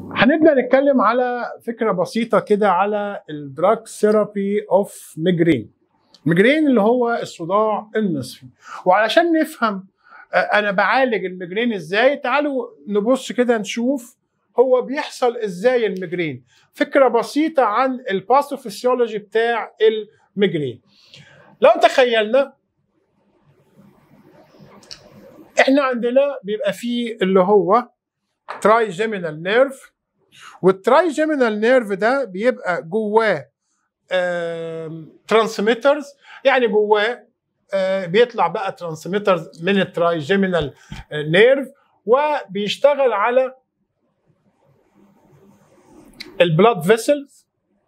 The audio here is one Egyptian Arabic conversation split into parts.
هنبدا نتكلم على فكره بسيطه كده على الدراج ثيرابي اوف ميجرين ميجرين اللي هو الصداع النصفي وعلشان نفهم آه، انا بعالج الميجرين ازاي تعالوا نبص كده نشوف هو بيحصل ازاي الميجرين فكره بسيطه عن الباثوفيسيولوجي بتاع الميجرين لو تخيلنا احنا عندنا بيبقى فيه اللي هو ترايجيمينال نيرف والترايجيمينال نيرف ده بيبقى جواه ترانسميترز يعني جواه آه، بيطلع بقى ترانسميترز من الترايجيمينال نيرف وبيشتغل على البلاد فيسلز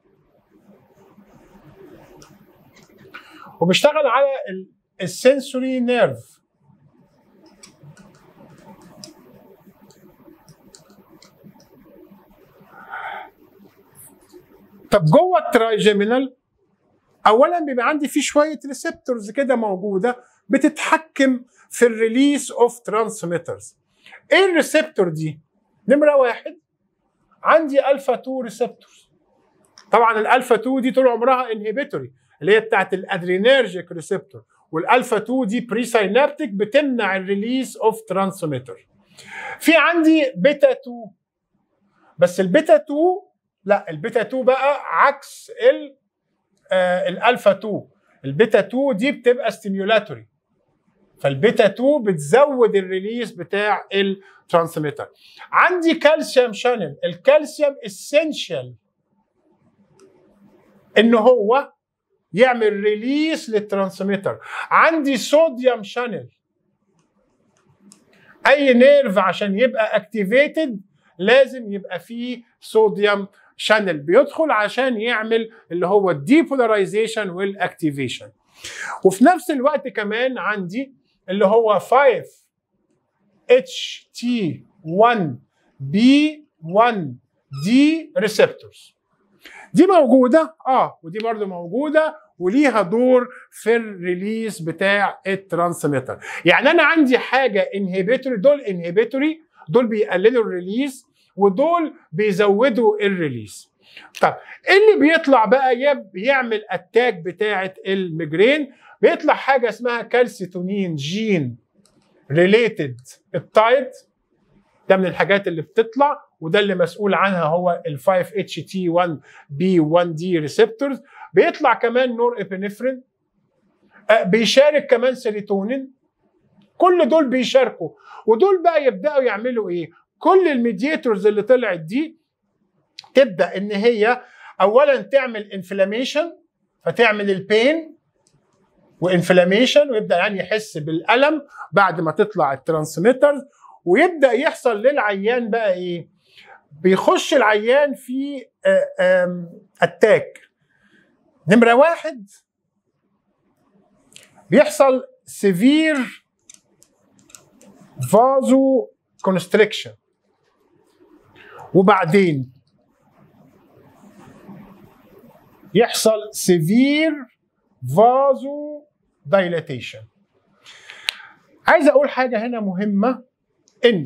وبيشتغل على السنسوري نيرف طب جوه الترايجيمينال اولا بيبقى عندي فيه شويه ريسبتورز كده موجوده بتتحكم في الريليس اوف ترانسميترز ايه الريسبتور دي نمره واحد عندي الفا 2 ريسبتورز طبعا الالفا 2 دي طول عمرها انهبيتوري اللي هي بتاعت الادرينيرجيك ريسبتور والالفا 2 دي بري ساينابتيك بتمنع الريليس اوف ترانسميتر في عندي بيتا 2 بس البيتا 2 لا البيتا 2 بقى عكس ال آه الالفا 2 البيتا 2 دي بتبقى ستيميولاتوري فالبيتا 2 بتزود الريليس بتاع الترانسميتر عندي كالسيوم شانل الكالسيوم اسينشال ان هو يعمل ريليس للترانسميتر عندي صوديوم شانل اي نيرف عشان يبقى اكتيفيتد لازم يبقى فيه صوديوم شانل بيدخل عشان يعمل اللي هو الديبولاريزيشن والاكتيفيشن وفي نفس الوقت كمان عندي اللي هو 5 اتش تي 1 بي 1 دي ريسبتورز دي موجوده اه ودي برضو موجوده وليها دور في الريليس بتاع الترانسميتر يعني انا عندي حاجه انهبيتوري دول انهبيتوري دول بيقللوا الريليس ودول بيزودوا الريليس طب ايه اللي بيطلع بقى يب- يعمل اتاك بتاعه الميجرين بيطلع حاجه اسمها كالسيتونين جين ريليتد التايد ده من الحاجات اللي بتطلع وده اللي مسؤول عنها هو ال 5 اتش تي 1 بي 1 دي ريسبتورز بيطلع كمان نور ابنفرين آه، بيشارك كمان سيروتونين كل دول بيشاركوا ودول بقى يبداوا يعملوا ايه كل الميدياتورز اللي طلعت دي تبدا ان هي اولا تعمل انفلاميشن فتعمل البين وانفلاميشن ويبدا يعني يحس بالالم بعد ما تطلع الترانسميترز ويبدا يحصل للعيان بقى ايه بيخش العيان في اتاك نمره واحد بيحصل سيفير فازو كونستريكشن وبعدين يحصل سيفير فازو دايلاتيشن عايز اقول حاجه هنا مهمه ان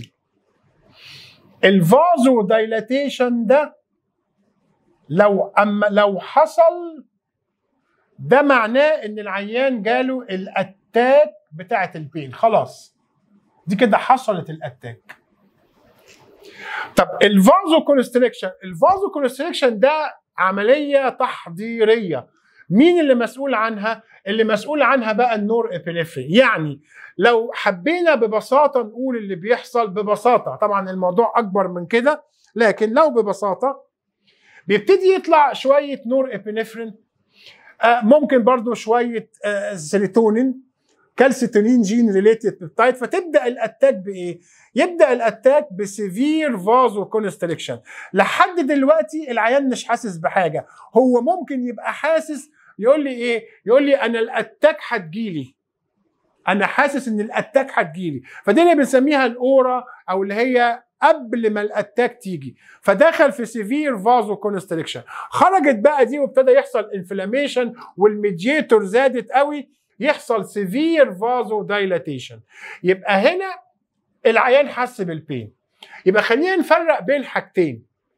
الفازو دايلاتيشن ده لو اما لو حصل ده معناه ان العيان جاله الاتاك بتاعه البين خلاص دي كده حصلت الاتاك طب الفازو كونستريكشن الفازو كونستريكشن ده عمليه تحضيريه مين اللي مسؤول عنها اللي مسؤول عنها بقى النور ابينفرين يعني لو حبينا ببساطه نقول اللي بيحصل ببساطه طبعا الموضوع اكبر من كده لكن لو ببساطه بيبتدي يطلع شويه نور ابينفرين آه ممكن برضو شويه آه سيروتونين كالسيتونين جين ريليتد بيبتايد فتبدا الاتاك بايه؟ يبدا الاتاك بسيفير فازو كونستريكشن لحد دلوقتي العيان مش حاسس بحاجه هو ممكن يبقى حاسس يقول لي ايه؟ يقول لي انا الاتاك هتجيلي انا حاسس ان الاتاك هتجيلي فدي اللي بنسميها الاورا او اللي هي قبل ما الاتاك تيجي فدخل في سيفير فازو كونستريكشن خرجت بقى دي وابتدى يحصل انفلاميشن والميدياتور زادت قوي يحصل سيفير فازو دايلاتيشن يبقى هنا العيان حس بالبين يبقى خلينا نفرق بين حاجتين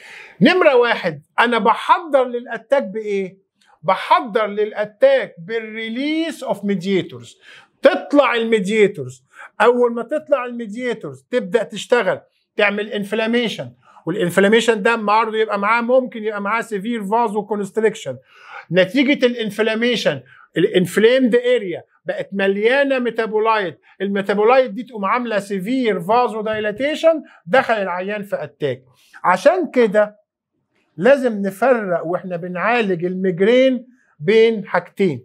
نمره واحد انا بحضر للاتاك بايه بحضر للاتاك بالريليس اوف ميدياتورز تطلع الميدياتورز اول ما تطلع الميدياتورز تبدا تشتغل تعمل انفلاميشن والانفلاميشن ده معرض يبقى معاه ممكن يبقى معاه سيفير فازو كونستريكشن نتيجه الانفلاميشن الانفلامد اريا بقت مليانه ميتابولايت الميتابولايت دي تقوم عامله سيفير فازو دايلاتيشن دخل العيان في اتاك عشان كده لازم نفرق واحنا بنعالج الميجرين بين حاجتين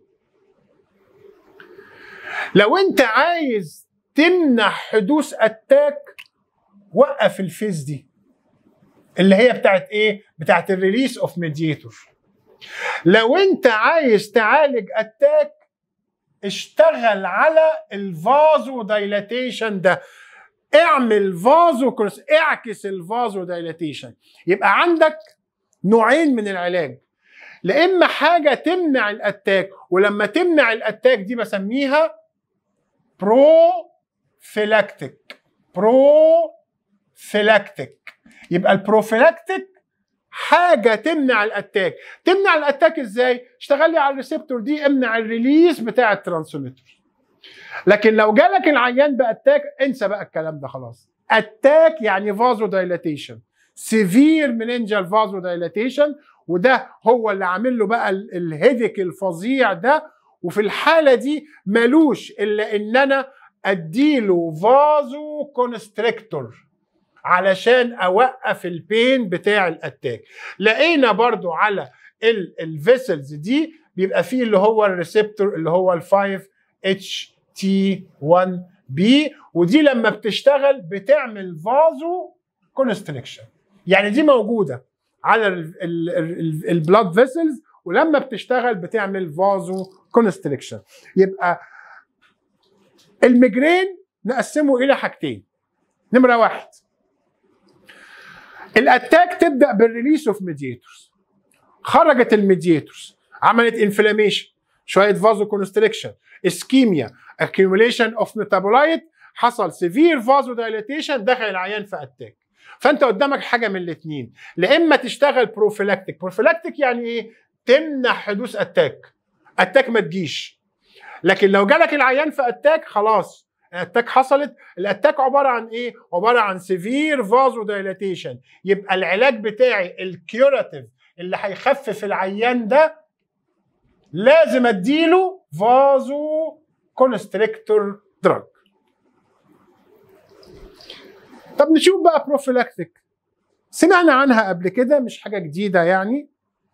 لو انت عايز تمنع حدوث اتاك وقف الفيز دي اللي هي بتاعت ايه بتاعت الريليس اوف ميديتور لو انت عايز تعالج اتاك اشتغل على الفازو دايلاتيشن ده اعمل فازو كروس اعكس الفازو دايلاتيشن يبقى عندك نوعين من العلاج لا اما حاجه تمنع الاتاك ولما تمنع الاتاك دي بسميها برو فيلاكتيك برو فيلاكتيك يبقى البروفيلاكتيك حاجه تمنع الاتاك تمنع الاتاك ازاي اشتغل لي على الريسبتور دي امنع الريليس بتاع الترانسميتر لكن لو جالك العيان باتاك انسى بقى الكلام ده خلاص اتاك يعني فازو دايلاتيشن سيفير مننجال فازو دايلاتيشن وده هو اللي عامل له بقى الهيدك الفظيع ده وفي الحاله دي ملوش الا ان انا اديله فازو كونستريكتور علشان اوقف البين بتاع الاتاك لقينا برضو على الفيسلز دي بيبقى فيه اللي هو الريسبتور اللي هو ال 5 اتش تي 1 بي ودي لما بتشتغل بتعمل فازو كونستريكشن يعني دي موجوده على البلاد فيسلز ولما بتشتغل بتعمل فازو كونستريكشن يبقى الميجرين نقسمه الى حاجتين نمره واحد الاتاك تبدا بالريليس اوف ميدياتورز خرجت الميدياتورز عملت انفلاميشن شويه فازو كونستريكشن اسكيميا accumulation اوف ميتابولايت حصل سيفير فازو دايليتيشن دخل العيان في اتاك فانت قدامك حاجه من الاثنين لا اما تشتغل بروفيلاكتيك بروفيلاكتيك يعني ايه تمنع حدوث اتاك اتاك ما تجيش لكن لو جالك العيان في اتاك خلاص الاتاك حصلت الاتاك عباره عن ايه عباره عن سيفير فازو دايلاتيشن يبقى العلاج بتاعي الكيوراتيف اللي هيخفف العيان ده لازم اديله فازو كونستريكتور دراج طب نشوف بقى بروفيلاكتيك سمعنا عنها قبل كده مش حاجه جديده يعني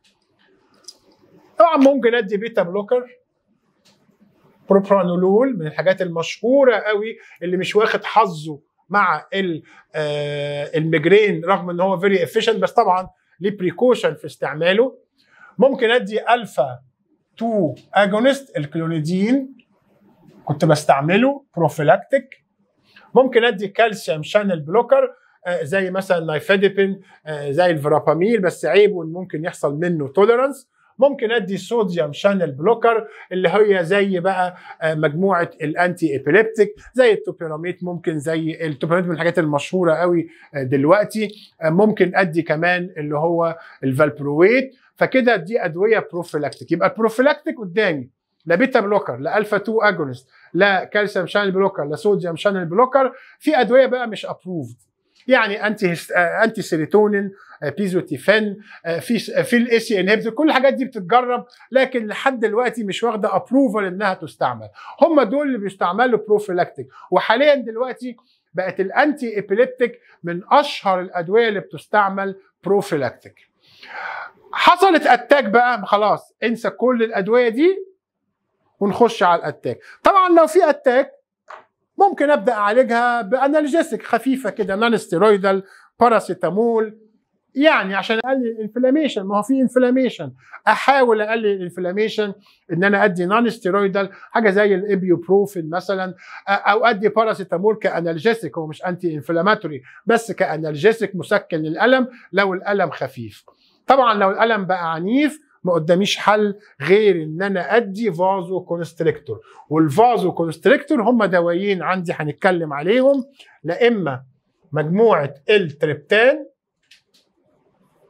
طبعا ممكن ادي بيتا بلوكر بروبرانولول من الحاجات المشهوره قوي اللي مش واخد حظه مع الميجرين رغم ان هو فيري افيشنت بس طبعا ليه بريكوشن في استعماله ممكن ادي الفا 2 اجونست الكلونيدين كنت بستعمله بروفيلاكتيك ممكن ادي كالسيوم شانل بلوكر زي مثلا نايفيديبين زي الفراباميل بس عيبه ان ممكن يحصل منه توليرانس ممكن ادي صوديوم شانل بلوكر اللي هي زي بقى مجموعه الانتي ابيليبتيك زي التوبيراميت ممكن زي التوبيراميت من الحاجات المشهوره قوي دلوقتي ممكن ادي كمان اللي هو الفالبرويت فكده دي ادويه بروفيلاكتيك يبقى البروفيلاكتيك قدامي لا بيتا بلوكر لا الفا 2 اجونست لا كالسيوم شانل بلوكر لا صوديوم شانل بلوكر في ادويه بقى مش ابروفد يعني انتي انتي سيروتونين بيزوتيفين في في الاي سي انهبيتور كل الحاجات دي بتتجرب لكن لحد دلوقتي مش واخده ابروفال انها تستعمل هم دول اللي بيستعملوا بروفيلاكتيك وحاليا دلوقتي بقت الانتي ابيليبتيك من اشهر الادويه اللي بتستعمل بروفيلاكتيك حصلت اتاك بقى خلاص انسى كل الادويه دي ونخش على الاتاك طبعا لو في اتاك ممكن ابدا اعالجها بانالجيسك خفيفه كده نون ستيرويدال باراسيتامول يعني عشان اقلل الانفلاميشن ما هو في انفلاميشن احاول اقلل الانفلاميشن ان انا ادي نون ستيرويدال حاجه زي الابيوبروفين مثلا او ادي باراسيتامول كانالجيسك هو مش انتي انفلاماتوري بس كانالجيسك مسكن للالم لو الالم خفيف طبعا لو الالم بقى عنيف ما قداميش حل غير ان انا ادي فازو كونستريكتور والفازو كونستريكتور هم دوايين عندي هنتكلم عليهم لا اما مجموعه التريبتان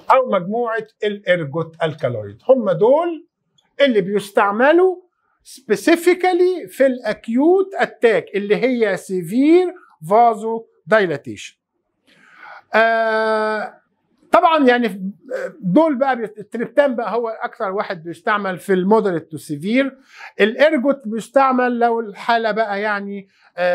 او مجموعه الارجوت الكالويد هم دول اللي بيستعملوا سبيسيفيكالي في الاكيوت اتاك اللي هي سيفير فازو دايلاتيشن آه طبعا يعني دول بقى التريبتان بقى هو اكثر واحد بيستعمل في المودريت تو سيفير الارجوت بيستعمل لو الحاله بقى يعني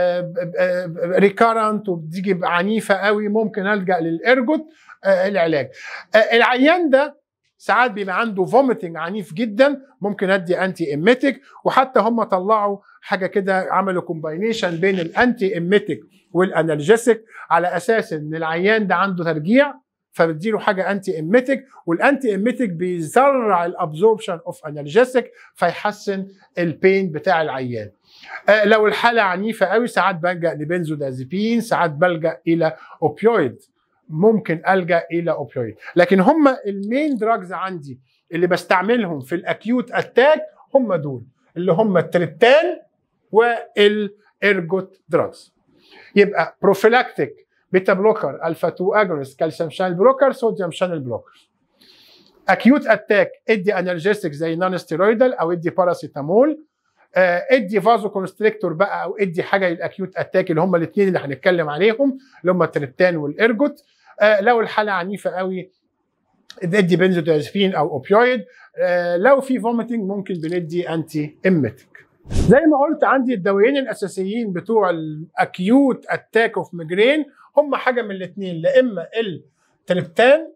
ريكارنت وبتيجي عنيفه قوي ممكن الجا للارجوت آه العلاج آه العيان ده ساعات بيبقى عنده فوميتنج عنيف جدا ممكن ادي انتي اميتيك وحتى هم طلعوا حاجه كده عملوا كومباينيشن بين الانتي اميتيك والانالجيسيك على اساس ان العيان ده عنده ترجيع فبتديله حاجه انتي اميتيك والانتي اميتيك بيسرع الابزوربشن اوف انالجيسيك فيحسن البين بتاع العيان آه لو الحاله عنيفه قوي ساعات بلجا لبنزودازيبين ساعات بلجا الى اوبيويد ممكن الجا الى اوبيويد لكن هم المين دراجز عندي اللي بستعملهم في الاكيوت اتاك هم دول اللي هم التريبتان والارجوت دراجز يبقى بروفيلاكتيك بيتا بلوكر الفا 2 اجونست كالسيوم شانل بلوكر صوديوم شانل بلوكر اكيوت اتاك ادي انرجيستيك زي نون ستيرويدال او ادي باراسيتامول ادي فازو كونستريكتور بقى او ادي حاجه للاكيوت اتاك اللي هم الاثنين اللي هنتكلم عليهم اللي هم التريبتان والارجوت آه لو الحاله عنيفه قوي ادي بنزودازبين او اوبيويد آه لو في فوميتنج ممكن بندي انتي اميتيك زي ما قلت عندي الدوايين الاساسيين بتوع الاكيوت اتاك اوف ميجرين هم حاجه من الاثنين لا اما التريبتان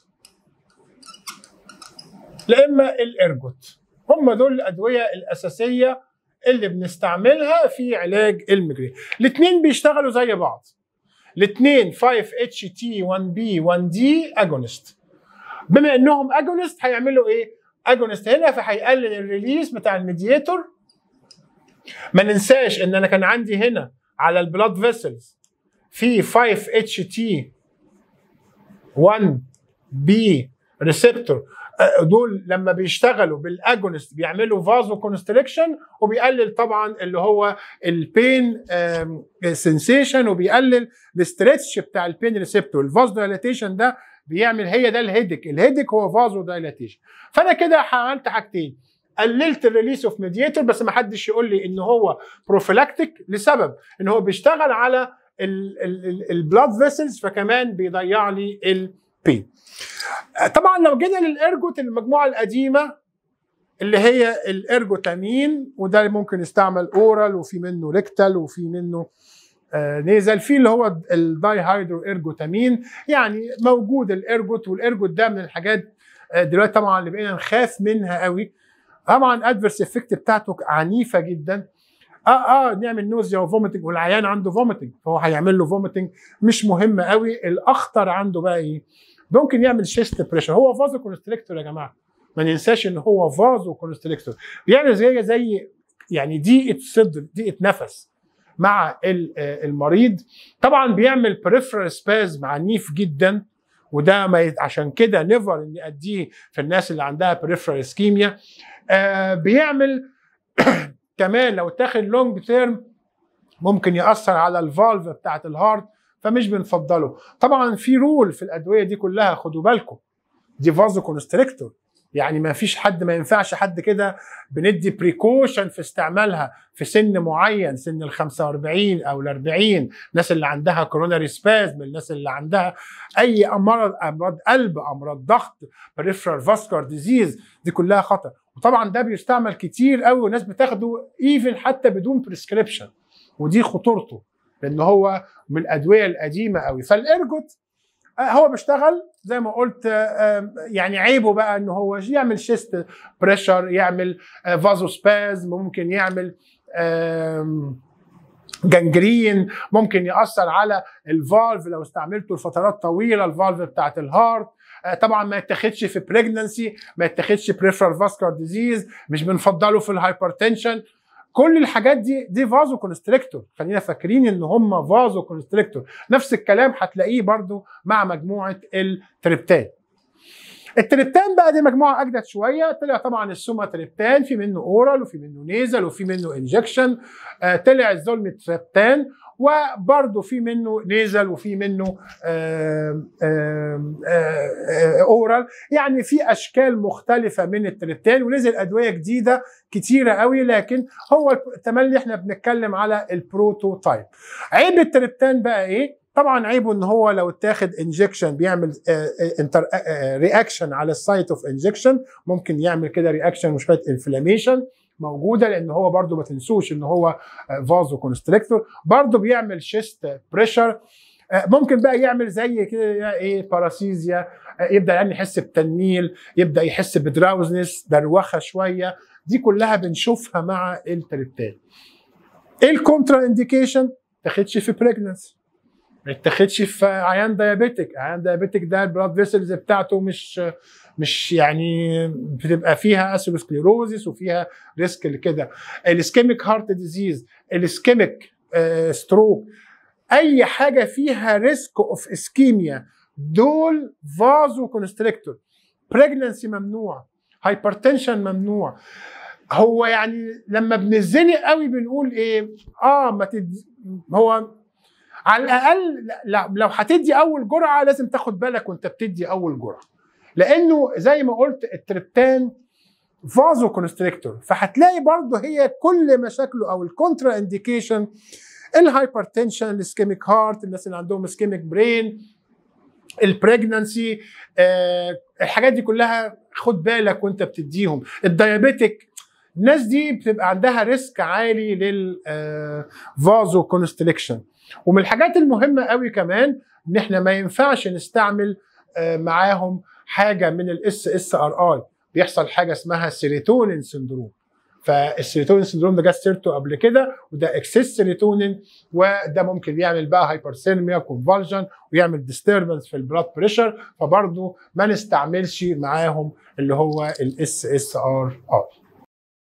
لا اما الارجوت هم دول الادويه الاساسيه اللي بنستعملها في علاج الميجرين الاثنين بيشتغلوا زي بعض الاثنين 5 اتش تي 1 بي 1 دي اجونست بما انهم اجونست هيعملوا ايه اجونست هنا فهيقلل الريليز بتاع الميدياتور ما ننساش ان انا كان عندي هنا على البلاد فيسلز في 5 اتش تي 1 بي ريسبتور دول لما بيشتغلوا بالاجونست بيعملوا فازو كونستريكشن وبيقلل طبعا اللي هو البين سنسيشن وبيقلل الاسترتش بتاع البين ريسبتور الفازو دايلاتيشن ده بيعمل هي ده الهيدك الهيدك هو فازو دايلاتيشن فانا كده عملت حاجتين قللت الريليس اوف ميديتور بس ما حدش يقول لي ان هو بروفيلاكتيك لسبب ان هو بيشتغل على البلاد فيسلز فكمان بيضيع لي البين طبعا لو جينا للارجوت المجموعه القديمه اللي هي الارجوتامين وده ممكن يستعمل اورال وفي منه ريكتال وفي منه آه نيزل في اللي هو الداي هيدرو ارجوتامين يعني موجود الارجوت والارجوت ده من الحاجات آه دلوقتي طبعا اللي بقينا نخاف منها قوي طبعا ادفرس افكت بتاعته عنيفه جدا اه اه نعمل نوزيا وفوميتنج والعيان عنده فوميتنج فهو هيعمل له فوميتنج مش مهم قوي الاخطر عنده بقى ايه ممكن يعمل شيست بريشر هو فازو كونستريكتور يا جماعه ما ننساش ان هو فازو كونستريكتور بيعمل زي زي يعني ضيقه صدر ضيقه نفس مع المريض طبعا بيعمل بريفرال سبازم عنيف جدا وده ما عشان كده نيفر اني اديه في الناس اللي عندها بريفرال اسكيميا آه بيعمل كمان لو اتاخد لونج تيرم ممكن ياثر على الفالف بتاعه الهارت فمش بنفضله طبعا في رول في الادويه دي كلها خدوا بالكم دي فازو كونستريكتور يعني ما فيش حد ما ينفعش حد كده بندي بريكوشن في استعمالها في سن معين سن ال 45 او ال 40 الناس اللي عندها كوروناري سبازم الناس اللي عندها اي امراض امراض قلب امراض ضغط بريفرال فاسكولار ديزيز دي كلها خطر وطبعا ده بيستعمل كتير قوي والناس بتاخده ايفن حتى بدون بريسكريبشن ودي خطورته لان هو من الادويه القديمه قوي فالارجوت هو بيشتغل زي ما قلت يعني عيبه بقى ان هو يعمل شيست بريشر يعمل فازو سبازم ممكن يعمل جنجرين ممكن ياثر على الفالف لو استعملته لفترات طويله الفالف بتاعت الهارت طبعا ما يتاخدش في بريجننسي ما يتاخدش بريفرال فاسكولار ديزيز مش بنفضله في الهايبرتنشن كل الحاجات دي دي فازو كونستريكتور خلينا فاكرين ان هم فازو كونستريكتور نفس الكلام هتلاقيه برضو مع مجموعه التريبتان التريبتان بقى دي مجموعه اجدد شويه طلع طبعا السوما تريبتان في منه اورال وفي منه نيزل وفي منه انجكشن آه طلع الزولم تريبتان وبرضه في منه نيزل وفي منه آم آم آم اورال يعني في اشكال مختلفه من التريبتان ونزل ادويه جديده كتيره قوي لكن هو التملي احنا بنتكلم على البروتوتايب عيب التريبتان بقى ايه طبعا عيبه ان هو لو اتاخد انجكشن بيعمل انتر رياكشن على السايت اوف انجكشن ممكن يعمل كده رياكشن وشويه انفلاميشن موجوده لان هو برده ما تنسوش ان هو فازو كونستريكتور برده بيعمل شيست بريشر ممكن بقى يعمل زي كده ايه باراسيزيا يبدا يعني يحس بتنميل يبدا يحس بدراوزنس دروخه شويه دي كلها بنشوفها مع التريبتان ايه الكونترا انديكيشن تاخدش في بريجنسي ما يتاخدش في عيان ديابيتك عيان ديابيتك ده البلاد فيسلز بتاعته مش مش يعني بتبقى فيها اثيروسكليروزيس وفيها ريسك لكده الاسكيميك هارت ديزيز الاسكيميك ستروك اي حاجه فيها ريسك اوف اسكيميا دول فازو كونستريكتور بريجننسي ممنوع هايبرتنشن ممنوع هو يعني لما بنزنق قوي بنقول ايه اه ما تد... هو على الاقل لا لو هتدي اول جرعه لازم تاخد بالك وانت بتدي اول جرعه لانه زي ما قلت التريبتان فازو كونستريكتور فهتلاقي برضه هي كل مشاكله او الكونترا انديكيشن الهايبرتنشن الاسكيميك هارت الناس اللي عندهم اسكيميك برين البريجنانسي آه الحاجات دي كلها خد بالك وانت بتديهم الديابيتك الناس دي بتبقى عندها ريسك عالي للفازو كونستريكشن ومن الحاجات المهمه قوي كمان ان احنا ما ينفعش نستعمل معاهم حاجه من الاس اس ار اي بيحصل حاجه اسمها سيروتونين سندروم فالسيروتونين سندروم ده جت سيرته قبل كده وده اكسس سيروتونين وده ممكن يعمل بقى هايبرسيرميا كونفالجن ويعمل ديستربنس في البلاد بريشر فبرضه ما نستعملش معاهم اللي هو الاس اس ار اي